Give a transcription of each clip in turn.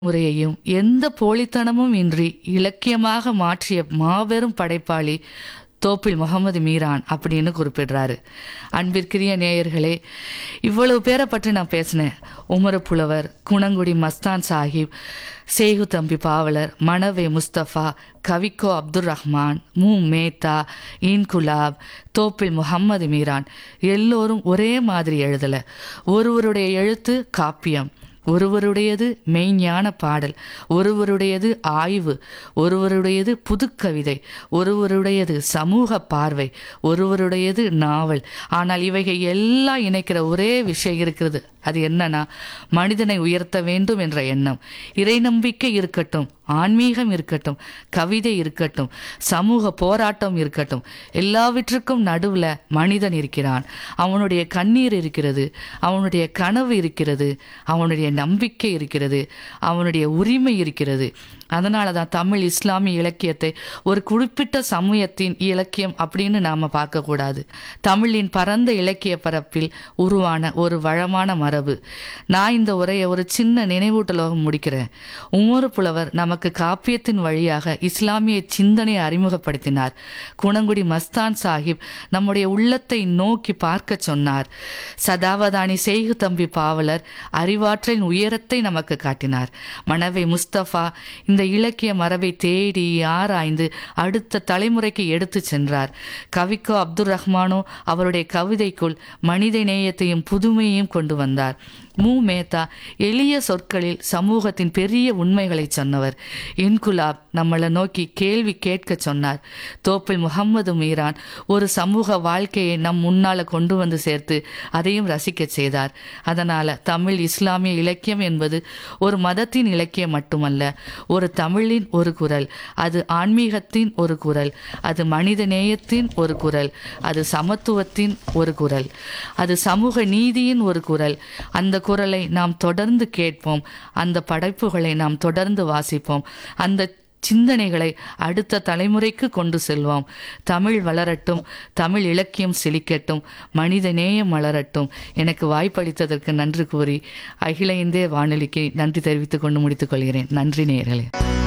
முறையையும் எந்த போலித்தனமும் இன்றி இலக்கியமாக மாற்றிய மாபெரும் படைப்பாளி தோப்பில் முகமது மீரான் அப்படின்னு குறிப்பிடுறாரு அன்பிற்குரிய நேயர்களே இவ்வளவு பேரை பற்றி நான் பேசினேன் உமரு புலவர் குணங்குடி மஸ்தான் சாஹிப் சேகு தம்பி பாவலர் மணவே முஸ்தபா கவிக்கோ அப்துல் ரஹ்மான் மு மேத்தா இன்குலாப் தோப்பில் முகம்மது மீரான் எல்லோரும் ஒரே மாதிரி எழுதலை ஒருவருடைய எழுத்து காப்பியம் ஒருவருடையது மெய்ஞான பாடல் ஒருவருடையது ஆய்வு ஒருவருடையது புதுக்கவிதை ஒருவருடையது சமூக பார்வை ஒருவருடையது நாவல் ஆனால் இவைகள் எல்லாம் இணைக்கிற ஒரே விஷயம் இருக்கிறது அது என்னன்னா மனிதனை உயர்த்த வேண்டும் என்ற எண்ணம் இறை நம்பிக்கை இருக்கட்டும் ஆன்மீகம் இருக்கட்டும் கவிதை இருக்கட்டும் சமூக போராட்டம் இருக்கட்டும் எல்லாவற்றுக்கும் நடுவில் மனிதன் இருக்கிறான் அவனுடைய கண்ணீர் இருக்கிறது அவனுடைய கனவு இருக்கிறது அவனுடைய நம்பிக்கை இருக்கிறது அவனுடைய உரிமை இருக்கிறது அதனால தான் தமிழ் இஸ்லாமிய இலக்கியத்தை ஒரு குறிப்பிட்ட சமூகத்தின் இலக்கியம் அப்படின்னு நாம் பார்க்கக்கூடாது தமிழின் பரந்த இலக்கிய பரப்பில் உருவான ஒரு வளமான மரபு நான் இந்த உரையை ஒரு சின்ன நினைவூட்டலாக முடிக்கிறேன் உமரு புலவர் நமக்கு காப்பியத்தின் வழியாக இஸ்லாமிய சிந்தனையை அறிமுகப்படுத்தினார் குணங்குடி மஸ்தான் சாஹிப் நம்முடைய உள்ளத்தை நோக்கி பார்க்க சொன்னார் சதாவதானி செய்கு தம்பி பாவலர் அறிவாற்றலின் உயரத்தை நமக்கு காட்டினார் மணவை முஸ்தபா இந்த இலக்கிய மரபை தேடி ஆராய்ந்து அடுத்த தலைமுறைக்கு எடுத்து சென்றார் கவிக்கோ அப்துல் ரஹ்மானோ அவருடைய கவிதைக்குள் மனித நேயத்தையும் புதுமையையும் கொண்டு வந்தார் மு மேத்தா எளிய சொற்களில் சமூகத்தின் பெரிய உண்மைகளை சொன்னவர் இன்குலாப் நம்மளை நோக்கி கேள்வி கேட்க சொன்னார் தோப்பில் முகம்மது மீரான் ஒரு சமூக வாழ்க்கையை நம் முன்னால கொண்டு வந்து சேர்த்து அதையும் ரசிக்க செய்தார் அதனால தமிழ் இஸ்லாமிய இலக்கியம் என்பது ஒரு மதத்தின் இலக்கியம் மட்டுமல்ல ஒரு தமிழின் ஒரு குரல் அது ஆன்மீகத்தின் ஒரு குரல் அது மனித நேயத்தின் ஒரு குரல் அது சமத்துவத்தின் ஒரு குரல் அது சமூக நீதியின் ஒரு குரல் அந்த குரலை நாம் தொடர்ந்து கேட்போம் அந்த படைப்புகளை நாம் தொடர்ந்து வாசிப்போம் அந்த சிந்தனைகளை அடுத்த தலைமுறைக்கு கொண்டு செல்வோம் தமிழ் வளரட்டும் தமிழ் இலக்கியம் செழிக்கட்டும் மனித நேயம் வளரட்டும் எனக்கு வாய்ப்பளித்ததற்கு நன்றி கூறி அகில இந்திய வானொலிக்கு நன்றி தெரிவித்துக் கொண்டு முடித்துக் கொள்கிறேன் நன்றி நேயர்களே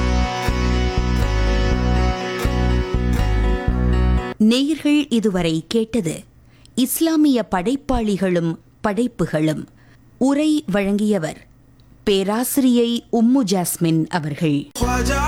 நேயர்கள் இதுவரை கேட்டது இஸ்லாமிய படைப்பாளிகளும் படைப்புகளும் உரை வழங்கியவர் பேராசிரியை உம்மு ஜாஸ்மின் அவர்கள்